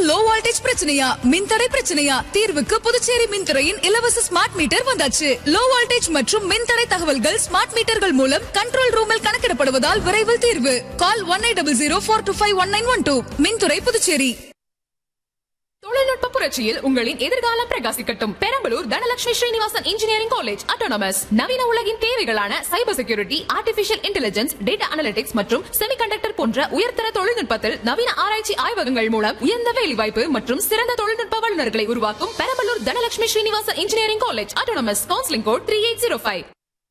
low voltage பிரச்சனையா மின்தடை பிரச்சனையா தீர்வுக்கு புதுச்சேரி மின்துறையின் இலவச ஸ்மார்ட் மீட்டர் வந்தாச்சு லோ வோல்டேஜ் மற்றும் மின்தடை தகவல்கள் ஸ்மார்ட் மீட்டர்கள் மூலம் கண்ட்ரோல் ரூமில் கணக்கிடப்படுவதால் விரைவில் தீர்வு call one eight double zero four two five one nine one two மின்துறை புதுச்சேரி தொழில்நுட்ப புரட்சியில் உங்களின் எதிர்காலம் பிரகாசிக்கட்டும் Perambalur Dhanalakshmi Srinivasan engineering college autonomous நவீன உலகின் தேவைகளான cyber security artificial intelligence data analytics மற்றும் செமிகண்டக்டர் போன்ற உயர்தர தொழில்நுட்பத்தில் நவீன ஆராய்ச்சி ஆய்வகங்கள் மூலம் உயர்ந்த வேலைவாய்ப்பு மற்றும் சிறந்த தொழில்நுட்ப வல்லுநர்களை உருவாக்கும் Perambalur Dhanalakshmi Srinivasan engineering college autonomous counselling code three eight zero five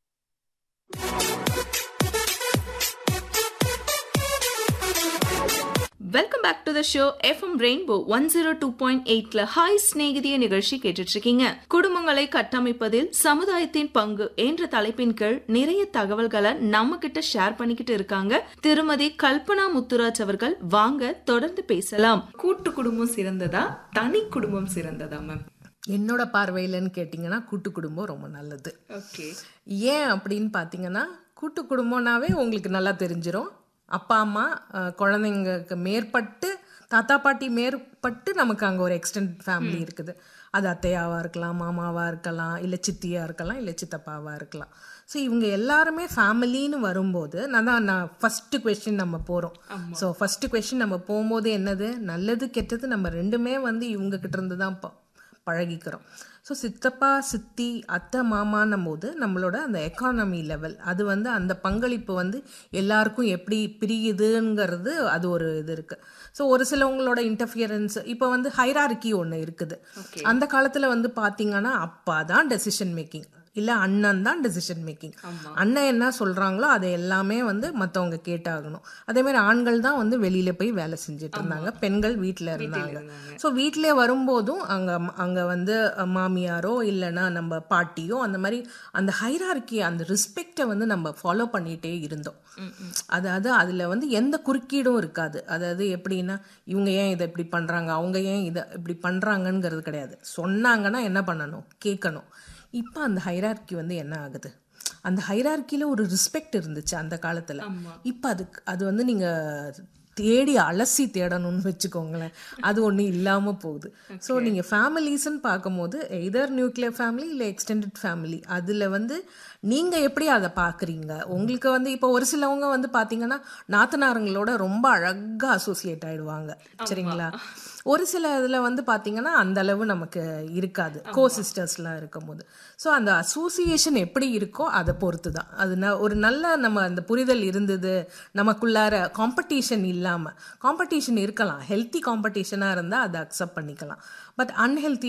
welcome back to the show FM rainbow one zero two point எயிட்ல ஹாய் ஸ்நேகிதிய நிகழ்ச்சி கேட்டுட்டு இருக்கீங்க குடும்பங்களை கட்டமைப்பதில் சமுதாயத்தின் பங்கு என்ற தலைப்பின் கீழ் நிறைய தகவல்களை நம்ம கிட்ட ஷேர் பண்ணிக்கிட்டு இருக்காங்க திருமதி கல்பனா முத்துராஜ் அவர்கள் வாங்க தொடர்ந்து பேசலாம் கூட்டு குடும்பம் சிறந்ததா தனி குடும்பம் சிறந்ததா மேம் என்னோட பார்வையிலன்னு கேட்டிங்கன்னா கூட்டு குடும்பம் ரொம்ப நல்லது ஓகே ஏன் அப்படின்னு பார்த்தீங்கன்னா கூட்டு குடும்பம்னாவே உங்களுக்கு நல்லா தெரிஞ்சிரும் அப்பா அம்மா அஹ், குழந்தைங்களுக்கு மேற்பட்டு தாத்தா பாட்டி மேற்பட்டு நமக்கு அங்கே ஒரு எக்ஸ்டெண்ட் ஃபேமிலி இருக்குது அது அத்தையாவாக இருக்கலாம் மாமாவாக இருக்கலாம் இல்லை சித்தியாக இருக்கலாம் இல்லை சித்தப்பாவாக இருக்கலாம் ஸோ இவங்க எல்லாருமே ஃபேமிலின்னு வரும்போது நான் தான் நான் ஃபஸ்ட்டு கொஷின் நம்ம போகிறோம் ஸோ ஃபஸ்ட்டு கொஷின் நம்ம போகும்போது என்னது நல்லது கெட்டது நம்ம ரெண்டுமே வந்து இவங்க கிட்ட இருந்து தான் ப- பழகிக்கிறோம் ஸோ சித்தப்பா சித்தி அத்தை மாமான்னும் போது நம்மளோட அந்த எக்கானமி லெவல் அது வந்து அந்த பங்களிப்பு வந்து எல்லாருக்கும் எப்படி பிரியுதுங்கிறது அது ஒரு இது இருக்கு ஸோ ஒரு சிலவங்களோட இன்டர்ஃபியரன்ஸ் இப்போ வந்து ஹைரார்கி ஒன்று இருக்குது அந்த காலத்தில் வந்து பார்த்தீங்கன்னா அப்பா தான் டெசிஷன் மேக்கிங் இல்லை அண்ணன் தான் டெசிஷன் மேக்கிங் அண்ணன் என்ன சொல்கிறாங்களோ அதை எல்லாமே வந்து மற்றவங்க கேட்டாகணும் அதே மாதிரி ஆண்கள் தான் வந்து வெளியில் போய் வேலை செஞ்சுட்டு இருந்தாங்க பெண்கள் வீட்டில் இருந்தாங்க ஸோ வீட்டிலே வரும்போதும் அங்கே அங்கே வந்து மாமியாரோ இல்லைன்னா நம்ம பாட்டியோ அந்த மாதிரி அந்த ஹைரார்கி அந்த ரெஸ்பெக்டை வந்து நம்ம ஃபாலோ பண்ணிகிட்டே இருந்தோம் அதாவது அதில் வந்து எந்த குறுக்கீடும் இருக்காது அதாவது எப்படின்னா இவங்க ஏன் இதை இப்படி பண்ணுறாங்க அவங்க ஏன் இதை இப்படி பண்ணுறாங்கங்கிறது கிடையாது சொன்னாங்கன்னா என்ன பண்ணணும் கேட்கணும் இப்போ அந்த ஹைரார்கி வந்து என்ன ஆகுது அந்த ஹைரார்கியில் ஒரு ரெஸ்பெக்ட் இருந்துச்சு அந்த காலத்தில் இப்போ அதுக்கு அது வந்து நீங்கள் தேடி அலசி தேடணும்னு வச்சுக்கோங்களேன் அது ஒன்றும் இல்லாமல் போகுது ஸோ நீங்கள் ஃபேமிலிஸ்ன்னு பார்க்கும்போது எதர் நியூக்ளியர் ஃபேமிலி இல்லை எக்ஸ்டெண்டட் ஃபேமிலி அதில் வந்து நீங்கள் எப்படி அதை பார்க்குறீங்க உங்களுக்கு வந்து இப்போ ஒரு சிலவங்க வந்து பார்த்தீங்கன்னா நாத்தனாருங்களோட ரொம்ப அழகாக அசோசியேட் ஆயிடுவாங்க சரிங்களா ஒரு சில இதில் வந்து பார்த்தீங்கன்னா அந்த அளவு நமக்கு இருக்காது கோ சிஸ்டர்ஸ்லாம் இருக்கும்போது ஸோ அந்த அசோசியேஷன் எப்படி இருக்கோ அதை பொறுத்து தான் அது ந- ஒரு நல்ல நம்ம அந்த புரிதல் இருந்தது நமக்குள்ளார காம்படிஷன் இல்லாமல் காம்படிஷன் இருக்கலாம் ஹெல்த்தி காம்படிஷனாக இருந்தால் அதை அக்செப்ட் பண்ணிக்கலாம் பட் அன்ஹெல்த்தி